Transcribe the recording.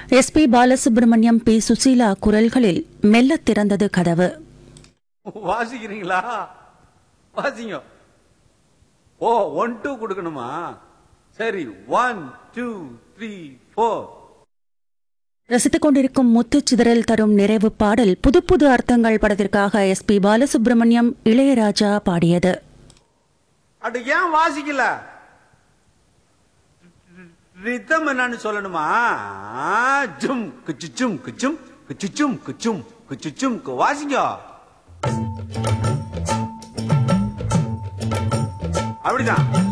S P Balasubrahmanyam P Susheela குரல்களில் மெல்லத் திறந்தது கதவு வாசிக்கிறீங்களா வாசிங்க ஓ ஒன் டூ கொடுக்கணுமா சரி ஒன் டூ த்ரீ ஃபோர் ரசித்துக் கொண்டிருக்கும் முத்துச் சிதறல் தரும் நிறைவு பாடல் புது புது அர்த்தங்கள் படத்திற்காக எஸ் பி பாலசுப்ரமணியம் இளையராஜா பாடியது அட ஏன் வாசிக்கல ரித்தம் என்னன்னு சொல்லணுமா ஜும் குச்சுச்சும் குச்சும் குச்சுச்சும் குச்சும் குச்சுச்சும் கு- வாசிங்க அப்படிதான்